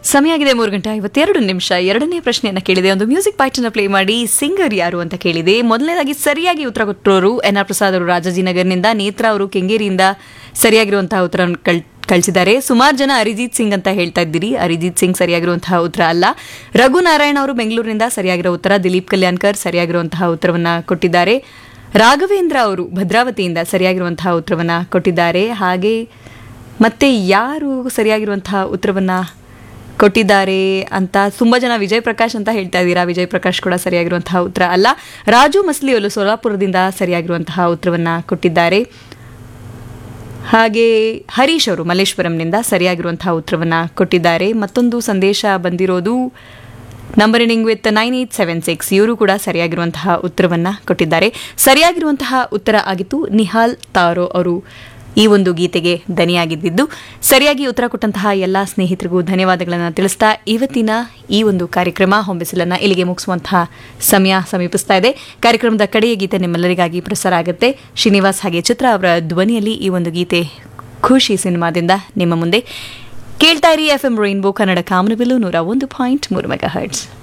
ಸಮಯ ಆಗಿದೆ ಮೂರು ಗಂಟೆ ಐವತ್ತೆರಡು ನಿಮಿಷ ಎರಡನೇ ಪ್ರಶ್ನೆಯನ್ನ ಕೇಳಿದೆ ಒಂದು ಮ್ಯೂಸಿಕ್ ಪಾರ್ಟನ್ನ ಪ್ಲೇ ಮಾಡಿ ಸಿಂಗರ್ ಯಾರು ಅಂತ ಕೇಳಿದೆ ಮೊದಲನೇದಾಗಿ ಸರಿಯಾಗಿ ಉತ್ತರ ಕೊಟ್ಟವರು ಎನ್ ಆರ್ ಪ್ರಸಾದ್ ಅವರು ರಾಜಾಜಿನಗರ್ನಿಂದ ನೇತ್ರ ಅವರು ಕೆಂಗೇರಿಯಿಂದ ಸರಿಯಾಗಿರುವಂತಹ ಉತ್ತರ ಕಳ್ ಕಳಿಸಿದ್ದಾರೆ ಸುಮಾರು ಜನ ಅರಿಜಿತ್ ಸಿಂಗ್ ಅಂತ ಹೇಳ್ತಾ ಇದ್ದೀರಿ ಅರಿಜಿತ್ ಸಿಂಗ್ ಸರಿಯಾಗಿರುವಂತಹ ಉತ್ತರ ಅಲ್ಲ ರಘುನಾರಾಯಣ ಅವರು ಬೆಂಗಳೂರಿನಿಂದ ಸರಿಯಾಗಿರೋ ಉತ್ತರ ದಿಲೀಪ್ ಕಲ್ಯಾಣ್ಕರ್ ಸರಿಯಾಗಿರುವಂತಹ ಉತ್ತರವನ್ನ ಕೊಟ್ಟಿದ್ದಾರೆ ರಾಘವೇಂದ್ರ ಅವರು ಭದ್ರಾವತಿಯಿಂದ ಸರಿಯಾಗಿರುವಂತಹ ಉತ್ತರವನ್ನ ಕೊಟ್ಟಿದ್ದಾರೆ ಹಾಗೆ ಮತ್ತೆ ಯಾರು ಸರಿಯಾಗಿರುವಂತಹ ಉತ್ತರವನ್ನ ಕೊಟ್ಟಿದ್ದಾರೆ ಅಂತ ತುಂಬಾ ಜನ ವಿಜಯ್ ಪ್ರಕಾಶ್ ಅಂತ ಹೇಳ್ತಾ ಇದ್ದೀರಾ ವಿಜಯ್ ಪ್ರಕಾಶ್ ಕೂಡ ಸರಿಯಾಗಿರುವಂತಹ ಉತ್ತರ ಅಲ್ಲ ರಾಜು ಮಸ್ಲಿಯಲು ಸೋಲಾಪುರದಿಂದ ಸರಿಯಾಗಿರುವಂತಹ ಉತ್ತರವನ್ನ ಕೊಟ್ಟಿದ್ದಾರೆ ಹಾಗೆ ಹರೀಶ್ ಅವರು ಮಲ್ಲೇಶ್ವರಂನಿಂದ ಸರಿಯಾಗಿರುವಂತಹ ಉತ್ತರವನ್ನ ಕೊಟ್ಟಿದ್ದಾರೆ ಮತ್ತೊಂದು ಸಂದೇಶ ಬಂದಿರೋದು number ending with nine eight seven six ಇವರು ಕೂಡ ಸರಿಯಾಗಿರುವಂತಹ ಉತ್ತರವನ್ನ ಕೊಟ್ಟಿದ್ದಾರೆ ಸರಿಯಾಗಿರುವಂತಹ ಉತ್ತರ ಆಗಿತ್ತು ನಿಹಾಲ್ ತಾರೋ ಅವರು ಈ ಒಂದು ಗೀತೆಗೆ ದನಿಯಾಗಿದ್ದು ಸರಿಯಾಗಿ ಉತ್ತರ ಕೊಟ್ಟಂತಹ ಎಲ್ಲ ಸ್ನೇಹಿತರಿಗೂ ಧನ್ಯವಾದಗಳನ್ನು ತಿಳಿಸ್ತಾ ಇವತ್ತಿನ ಈ ಒಂದು ಕಾರ್ಯಕ್ರಮ ಹೊಂಬಿಸಲನ್ನ ಇಲ್ಲಿಗೆ ಮುಗಿಸುವಂತಹ ಸಮಯ ಸಮೀಪಿಸ್ತಾ ಇದೆ ಕಾರ್ಯಕ್ರಮದ ಕಡೆಯ ಗೀತೆ ನಿಮ್ಮೆಲ್ಲರಿಗಾಗಿ ಪ್ರಸಾರ ಆಗುತ್ತೆ ಶ್ರೀನಿವಾಸ್ ಹಾಗೆ ಚಿತ್ರ ಅವರ ಧ್ವನಿಯಲ್ಲಿ ಈ ಒಂದು ಗೀತೆ ಖುಷಿ ಸಿನಿಮಾದಿಂದ ನಿಮ್ಮ ಮುಂದೆ ಕೇಳ್ತಾ ಇರಿ ಎಫ್ ಎಂ ರೈನ್ಬೋ ಕನ್ನಡ ಕಾಮನಬಿಲ್ಲು ನೂರ ಒಂದು ಪಾಯಿಂಟ್ ಮೂರು ಮೆಗಾ ಹರ್ಟ್ಸ್